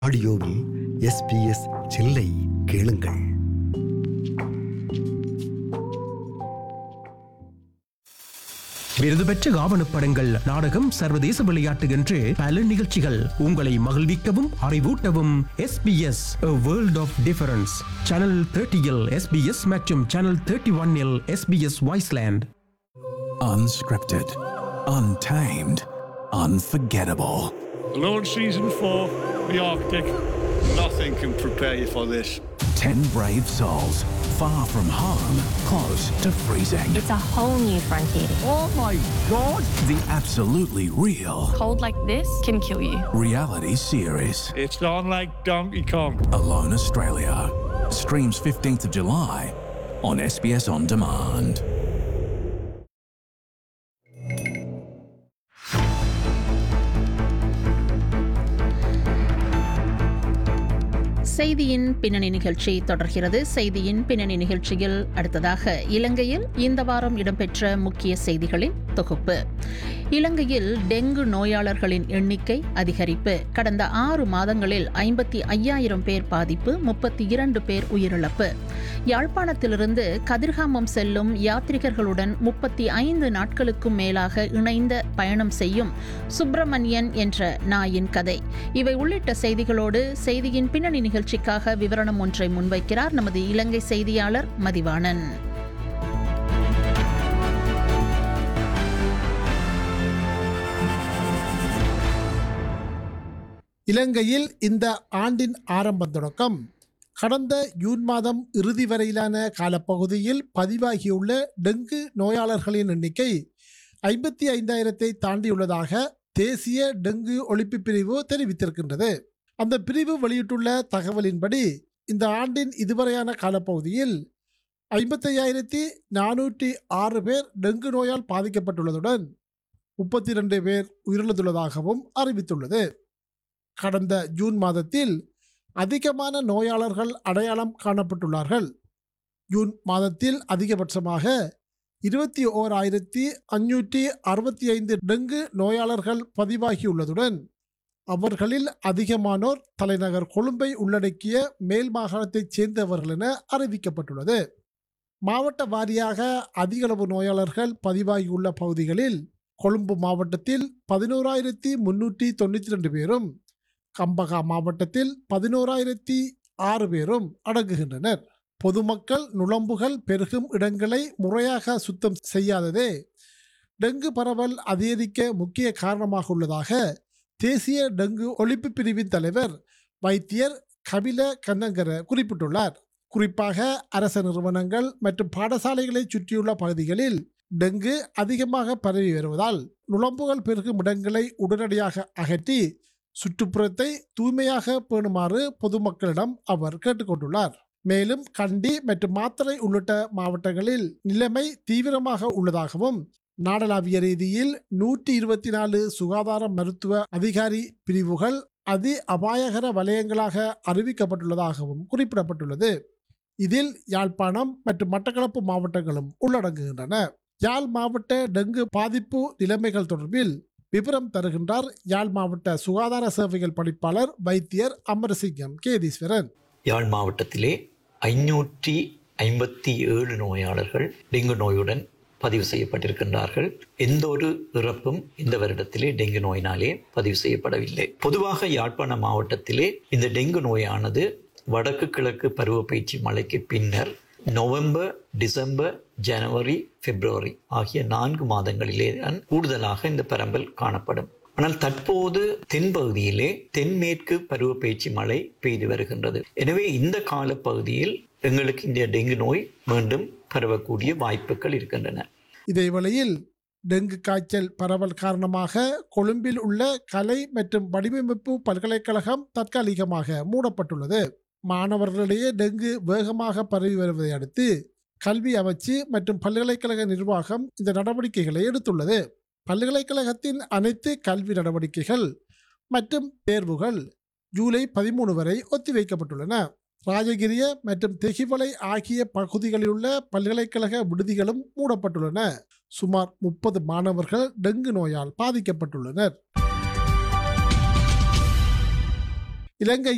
ஆடியோவில் எஸ்பிஎஸ் சில்லை கேளுங்கள் விருது பெற்ற ஆவணப்படங்கள் நாடகம் சர்வதேச விளையாட்டு என்று பல நிகழ்ச்சிகள் உங்களை மகிழ்விக்கவும் அறிவூட்டவும் S B S world of difference channel தேர்ட்டியில் எஸ்பிஎஸ் மற்றும் சேனல் தேர்ட்டி ஒன்னில் எஸ்பிஎஸ் வாய்ஸ்லேண்ட் Unscripted, untamed, unforgettable. Alone Season 4, The Arctic. Nothing can prepare you for this. Ten brave souls, far from home, close to freezing. It's a whole new frontier. Oh my god! The absolutely real Cold like this can kill you. reality series. It's on like Donkey Kong. Alone Australia. Streams 15th of July on SBS On Demand. செய்தியின் பின்னணி நிகழ்ச்சி தொடர்கிறது செய்தியின் பின்னணி நிகழ்ச்சியில் அடுத்ததாக இலங்கையில் இந்த வாரம் இடம்பெற்ற முக்கிய செய்திகளின் தொகுப்பு இலங்கையில் டெங்கு நோயாளர்களின் எண்ணிக்கை அதிகரிப்பு கடந்த ஆறு மாதங்களில் ஐம்பத்தி ஐயாயிரம் பேர் பாதிப்பு முப்பத்தி இரண்டு பேர் உயிரிழப்பு யாழ்ப்பாணத்திலிருந்து கதிர்காமம் செல்லும் யாத்ரிகர்களுடன் முப்பத்தி ஐந்து நாட்களுக்கும் மேலாக இணைந்த பயணம் செய்யும் சுப்பிரமணியன் என்ற நாயின் கதை இவை உள்ளிட்ட செய்திகளோடு செய்தியின் பின்னணி நிகழ்ச்சிக்காக விவரணம் ஒன்றை முன்வைக்கிறார் நமது இலங்கை செய்தியாளர் மதிவாணன் இலங்கையில் இந்த ஆண்டின் ஆரம்ப தொடக்கம் கடந்த ஜூன் மாதம் இறுதி வரையிலான காலப்பகுதியில் பதிவாகியுள்ள டெங்கு நோயாளர்களின் எண்ணிக்கை ஐம்பத்தி ஐந்தாயிரத்தை தாண்டியுள்ளதாக தேசிய டெங்கு ஒழிப்பு பிரிவு தெரிவித்திருக்கின்றது அந்த பிரிவு வெளியிட்டுள்ள தகவலின்படி இந்த ஆண்டின் இதுவரையான காலப்பகுதியில் ஐம்பத்தையாயிரத்தி நானூற்றி ஆறு பேர் டெங்கு நோயால் பாதிக்கப்பட்டுள்ளதுடன் முப்பத்தி ரெண்டு பேர் உயிரிழந்துள்ளதாகவும் அறிவித்துள்ளது கடந்த ஜூன் மாதத்தில் அதிகமான நோயாளர்கள் அடையாளம் காணப்பட்டுள்ளார்கள் ஜூன் மாதத்தில் அதிகபட்சமாக இருபத்தி ஓர் ஆயிரத்தி அஞ்சூற்றி அறுபத்தி ஐந்து டெங்கு நோயாளர்கள் பதிவாகியுள்ளதுடன் அவர்களில் அதிகமானோர் தலைநகர் கொழும்பை உள்ளடக்கிய மேல் மாகாணத்தைச் சேர்ந்தவர்கள் என அறிவிக்கப்பட்டுள்ளது மாவட்ட வாரியாக அதிகளவு நோயாளர்கள் பதிவாகியுள்ள பகுதிகளில் கொழும்பு மாவட்டத்தில் பதினோராயிரத்தி முன்னூற்றி தொண்ணூற்றி ரெண்டு பேரும் கம்பகா மாவட்டத்தில் பதினோராயிரத்தி ஆறு பேரும் அடங்குகின்றனர் பொதுமக்கள் நுழம்புகள் பெருகும் இடங்களை முறையாக சுத்தம் செய்யாததே டெங்கு பரவல் அதிகரிக்க முக்கிய காரணமாக உள்ளதாக தேசிய டெங்கு ஒழிப்பு பிரிவின் தலைவர் வைத்தியர் கபில கண்ணங்கர குறிப்பிட்டுள்ளார் குறிப்பாக அரச நிறுவனங்கள் மற்றும் பாடசாலைகளை சுற்றியுள்ள பகுதிகளில் டெங்கு அதிகமாக பரவி வருவதால் நுழம்புகள் பெருகும் இடங்களை உடனடியாக அகற்றி சுற்றுப்புறத்தை தூய்மையாக பேணுமாறு பொதுமக்களிடம் அவர் கேட்டுக்கொண்டுள்ளார் மேலும் கண்டி மற்றும் மாத்தறை உள்ளிட்ட மாவட்டங்களில் நிலைமை தீவிரமாக உள்ளதாகவும் நாடளாவிய ரீதியில் நூற்றி இருபத்தி நாலு சுகாதார மருத்துவ அதிகாரி பிரிவுகள் அதி அபாயகர வலயங்களாக அறிவிக்கப்பட்டுள்ளதாகவும் குறிப்பிடப்பட்டுள்ளது இதில் யாழ்ப்பாணம் மற்றும் மட்டக்களப்பு மாவட்டங்களும் உள்ளடங்குகின்றன யாழ் மாவட்ட டெங்கு பாதிப்பு நிலைமைகள் தொடர்பில் விவரம் தருகின்றார் யாழ் மாவட்ட சுகாதார சேவைகள் பணிப்பாளர் வைத்தியர் அமரசிங்கம் கேதீஸ்வரன் யாழ் மாவட்டத்திலே ஐநூற்றி ஐம்பத்தி ஏழு நோயாளர்கள் டெங்கு நோயுடன் பதிவு செய்யப்பட்டிருக்கின்றார்கள் எந்த ஒரு இறப்பும் இந்த வருடத்திலே டெங்கு நோயினாலே பதிவு செய்யப்படவில்லை பொதுவாக யாழ்ப்பாண மாவட்டத்திலே இந்த டெங்கு நோயானது வடக்கு கிழக்கு பருவப்பயிற்சி மழைக்கு பின்னர் நவம்பர் டிசம்பர் ஜனவரி பிப்ரவரி ஆகிய நான்கு மாதங்களிலே தான் கூடுதலாக இந்த பரம்பல் காணப்படும் ஆனால் தற்போது தென்பகுதியிலே தென்மேற்கு பருவப்பயிற்சி மழை பெய்து வருகின்றது எனவே இந்த காலப்பகுதியில் எங்களுக்கு இந்த டெங்கு நோய் மீண்டும் பரவக்கூடிய வாய்ப்புகள் இருக்கின்றன இதேவேளையில் டெங்கு காய்ச்சல் பரவல் காரணமாக கொழும்பில் உள்ள கலை மற்றும் வடிவமைப்பு பல்கலைக்கழகம் தற்காலிகமாக மூடப்பட்டுள்ளது மாணவர்களிடையே டெங்கு வேகமாக பரவி வருவதை அடுத்து கல்வி அமைச்சு மற்றும் பல்கலைக்கழக நிர்வாகம் இந்த நடவடிக்கைகளை எடுத்துள்ளது பல்கலைக்கழகத்தின் அனைத்து கல்வி நடவடிக்கைகள் மற்றும் தேர்வுகள் ஜூலை பதிமூணு வரை ஒத்திவைக்கப்பட்டுள்ளன ராஜகிரிய மற்றும் தெஹிவலை ஆகிய பகுதிகளில் உள்ள பல்கலைக்கழக விடுதிகளும் மூடப்பட்டுள்ளன சுமார் முப்பது மாணவர்கள் டெங்கு நோயால் பாதிக்கப்பட்டுள்ளனர் இலங்கை